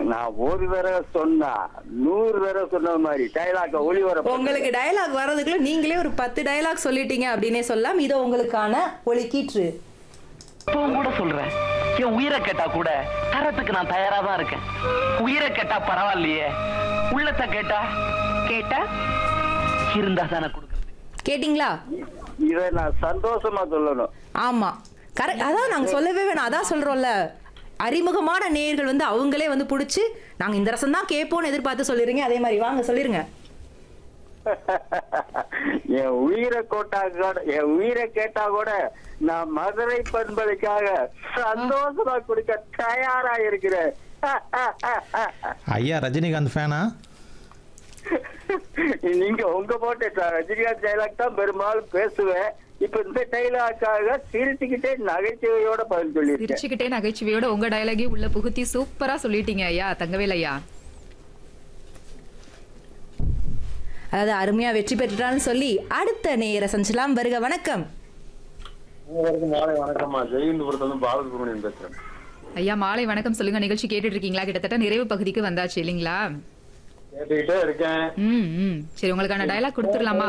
நான் ஒரு தடவை சொன்னா நூறு தடவை சொன்ன மாதிரி டைலாக்க ஒளி வர உங்களுக்கு டயலாக் வர்றதுக்குள்ள நீங்களே ஒரு பத்து டயலாக் சொல்லிட்டீங்க அப்படின்னே சொல்லலாம் இதோ உங்களுக்கான ஒலிக்கீற்று இப்பவும் கூட சொல்றேன் என் உயிரை கேட்டா கூட தரத்துக்கு நான் தயாரா தான் இருக்கேன் உயிரை கேட்டா பரவாயில்லையே உள்ளத்தை கேட்டா கேட்டா இருந்தா தானே கொடுக்குறது கேட்டிங்களா இதை நான் சந்தோஷமா சொல்லணும் ஆமா கரெக்ட் அதான் நாங்க சொல்லவே வேணாம் அதான் சொல்றோம்ல அறிமுகமான நேயர்கள் வந்து அவங்களே வந்து புடிச்சு நாங்க இந்த ரசம் தான் கேட்போம்னு எதிர்பார்த்து சொல்லிருங்க அதே மாதிரி வாங்க சொல்லிருங்க என் உயிரை கோட்டா கூட என் உயிரை கேட்டா கூட நான் மதுரை பண்பதுக்காக சந்தோஷமா கொடுக்க தயாரா இருக்கிறேன் ஐயா ரஜினிகாந்த் ஃபேனா நீங்க உங்க போட்ட ட- ரஜினிகாந்த் டைலாக் தான் பெரும்பாலும் பேசுவேன் இப்ப இந்த டைலாக்காக சிரிச்சுக்கிட்டே நகைச்சுவையோட பதில் சொல்லியிருக்கேன் சிரிச்சுக்கிட்டே நகைச்சுவையோட உங்க டயலாகையும் உள்ள புகுத்தி சூப்பரா சொல்லிட்டீங்க ஐயா தங்கவேல் ஐயா அதாவது அருமையா வெற்றி பெற்றுட்டான்னு சொல்லி அடுத்த நேயரை சந்திச்சலாம் வருக வணக்கம் அனைவருக்கும் மாலை வணக்கம்மா ஜெயந்தபுரத்துல இருந்து பாலசுப்ரமணியன் பேசுறேன் ஐயா மாலை வணக்கம் சொல்லுங்க நிகழ்ச்சி கேட்டுட்டு இருக்கீங்களா கிட்டத்தட்ட நிறைவு பகுதிக்கு வந்தாச்சு இல்லைங்களா கேட்டுக்கிட்டே இருக்கேன் ம் ம் சரி உங்களுக்கான டயலாக் கொடுத்துடலாமா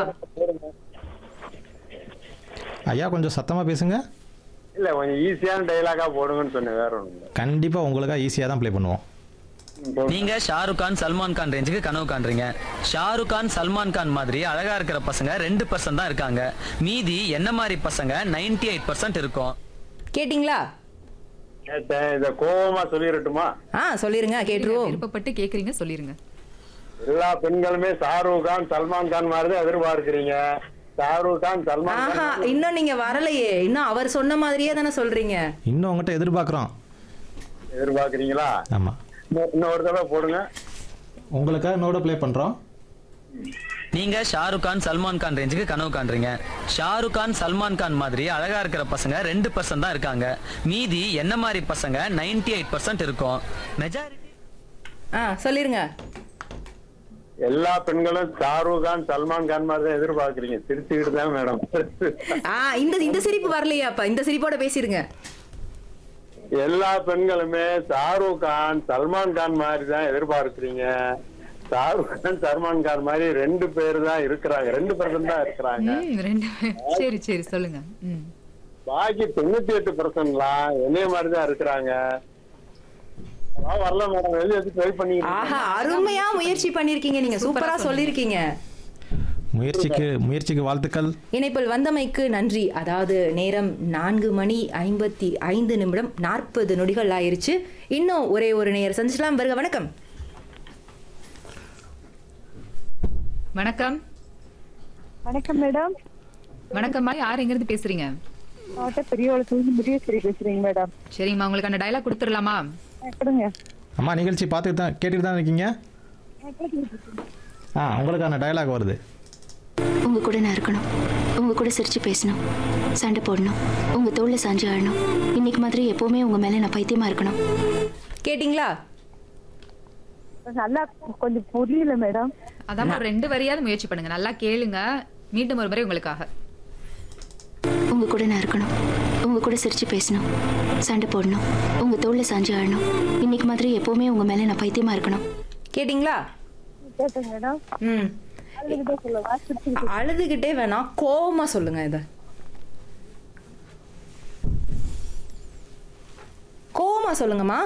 ஐயா கொஞ்சம் சத்தமாக பேசுங்க இல்ல கொஞ்சம் ஈஸியான டைலாக்கா போடுங்கன்னு சொன்னேன் வேற ஒண்ணும் இல்ல கண்டிப்பாக உங்களுக்காக ஈஸியாக தான் ப்ளே பண்ணுவோம் நீங்க ஷாருக் கான் சல்மான் கான் ரேஞ்சுக்கு கனவு காண்றீங்க ஷாருக் கான் சல்மான் கான் மாதிரி அழகா இருக்கிற பசங்க ரெண்டு பர்சன்ட் தான் இருக்காங்க மீதி என்ன மாதிரி பசங்க 98% எயிட் பர்சன்ட் இருக்கும் கேட்டிங்களா கேட்டேன் இத கோவமா சொல்லிடட்டுமா ஆ சொல்லிருங்க கேட்டுருவோம் விருப்பப்பட்டு கேக்குறீங்க சொல்லிருங்க எல்லா பெண்களுமே ஷாருக் கான் சல்மான் கான் மாதிரி தான் எதிர்பார்க்கிறீங்க ஷாருக் கான் சல்மான் ஆஹா கான் இன்னும் நீங்க வரலையே இன்னும் அவர் சொன்ன மாதிரியே தானே சொல்றீங்க இன்னும் உங்கள்கிட்ட எதிர்பார்க்குறோம் எதிர்பார்க்கிறீங்களா ஆமாம் இன்னொ- இன்னொரு தடவை போடுங்க உங்களுக்காக இன்னோட ப்ளே பண்ணுறோம் நீங்க ஷாருக் கான் சல்மான் கான் ரேஞ்சுக்கு கனவு காண்றீங்க ஷாருக் கான் சல்மான் கான் மாதிரி அழகா இருக்கிற பசங்க ரெண்டு பர்சன்ட் தான் இருக்காங்க மீதி என்ன மாதிரி பசங்க 98% எயிட் பர்சன்ட் இருக்கும் மெஜாரிட்டி ஆ சொல்லிருங்க எல்லா பெண்களும் ஷாருக் கான் சல்மான் கான் மாதிரி தான் எதிர்பார்க்கிறீங்க சிரிச்சுக்கிட்டு தான் மேடம் ஆ இந்த இந்த சிரிப்பு வரலையா அப்ப இந்த சிரிப்போட பேசிருங்க எல்லா பெண்களுமே ஷாருக் கான் சல்மான் கான் மாதிரி தான் எதிர்பார்க்கிறீங்க ஷாருக் கான் சல்மான் கான் மாதிரி ரெண்டு பேர் தான் இருக்கிறாங்க ரெண்டு பர்சன்ட் தான் இருக்கிறாங்க ம் ரெண்டு சரி சரி சொல்லுங்க ம் பாக்கி தொண்ணூத்தி எட்டு பர்சன்ட்லாம் என்னைய மாதிரி தான் இருக்கிறாங்க அதான் வரல மேடம் வெளியே வச்சு ட்ரை பண்ணிக்கிட்டு ஆஹா அருமையா முயற்சி பண்ணிருக்கீங்க நீங்க சூப்பரா சொல்லிருக்கீங்க முயற்சிக்கு முயற்சிக்கு வாழ்த்துக்கள் இணைப்பில் வந்தமைக்கு நன்றி அதாவது நேரம் நான்கு மணி ஐம்பத்தி ஐந்து நிமிடம் நாற்பது நொடிகள் ஆயிருச்சு இன்னும் ஒரே ஒரு நேர் சந்திச்சலாம் வருக வணக்கம் வணக்கம் வணக்கம் மேடம் வணக்கம்மா யார் எங்க இருந்து பேசுறீங்க அவட்ட பெரியவளுக்கு முருகேஸ்வரி பேசுறீங்க மேடம் சரிங்கம்மா உங்களுக்கான டயலாக் கொடுத்துடலாமா கொடுங்க அம்மா நிகழ்ச்சி பார்த்துட்டு தான் கேட்டுட்டு தான் இருக்கீங்க ஆ உங்களுக்கான டயலாக் வருது உங்க கூட நான் இருக்கணும் உங்க கூட சிரிச்சு பேசணும் சண்டை போடணும் உங்க தோல்ல சாஞ்சு ஆடணும் இன்னைக்கு மாதிரி எப்பவுமே உங்க மேல நான் பைத்தியமா இருக்கணும் கேட்டிங்களா நல்லா கொஞ்சம் புரியல மேடம் அதான் ஒரு ரெண்டு வரியாவது முயற்சி பண்ணுங்க நல்லா கேளுங்க மீண்டும் ஒரு முறை உங்களுக்காக உங்க கூட நான் இருக்கணும் உங்க கூட சிரிச்சு பேசணும் சண்டை போடணும் உங்க தோல்ல சாஞ்சு ஆடணும் இன்னைக்கு மாதிரி எப்பவுமே உங்க மேல நான் பைத்தியமா இருக்கணும் கேட்டிங்களா கேட்டேன் மேடம் ம் அதுக்கிட்ட சொல்லவா சிரிச்சுக்கிட்டு அழுதுகிட்டே வேணாம் கோவமா சொல்லுங்க இத கோவமா சொல்லுங்கம்மா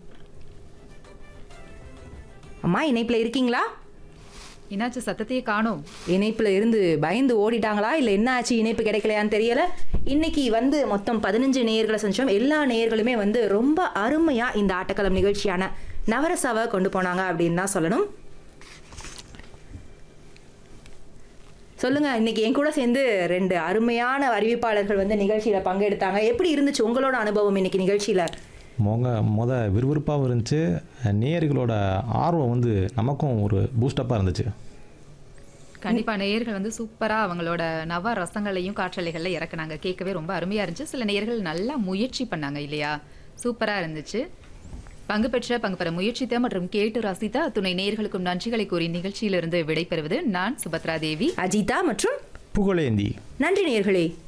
அம்மா இணைப்புல இருக்கீங்களா என்னாச்சு சத்தத்தையே காணோம் இணைப்புல இருந்து பயந்து ஓடிட்டாங்களா இல்ல என்ன ஆச்சு இணைப்பு கிடைக்கலையான்னு தெரியல இன்னைக்கு வந்து மொத்தம் பதினஞ்சு நேயர்களை செஞ்சோம் எல்லா நேயர்களுமே வந்து ரொம்ப அருமையா இந்த ஆட்டக்களம் நிகழ்ச்சியான நவரசாவை கொண்டு போனாங்க அப்படின்னு தான் சொல்லணும் சொல்லுங்க இன்னைக்கு என் கூட சேர்ந்து ரெண்டு அருமையான அறிவிப்பாளர்கள் வந்து நிகழ்ச்சியில பங்கெடுத்தாங்க எப்படி இருந்துச்சு உங்களோட அனுபவம் இன்னைக்கு நிகழ்ச்சியில மொங்க மொத விறுவிறுப்பாகவும் இருந்துச்சு நேயர்களோட ஆர்வம் வந்து நமக்கும் ஒரு பூஸ்டப்பாக இருந்துச்சு கண்டிப்பா நேயர்கள் வந்து சூப்பரா அவங்களோட நவ ரசங்களையும் காற்றலைகள்ல இறக்குனாங்க கேட்கவே ரொம்ப அருமையா இருந்துச்சு சில நேயர்கள் நல்லா முயற்சி பண்ணாங்க இல்லையா சூப்பரா இருந்துச்சு பங்கு பெற்ற பங்கு பெற முயற்சித்த மற்றும் கேட்டு ரசித்த துணை நேயர்களுக்கும் நன்றிகளை கூறி நிகழ்ச்சியிலிருந்து விடைபெறுவது நான் சுபத்ரா தேவி அஜிதா மற்றும் புகழேந்தி நன்றி நேயர்களே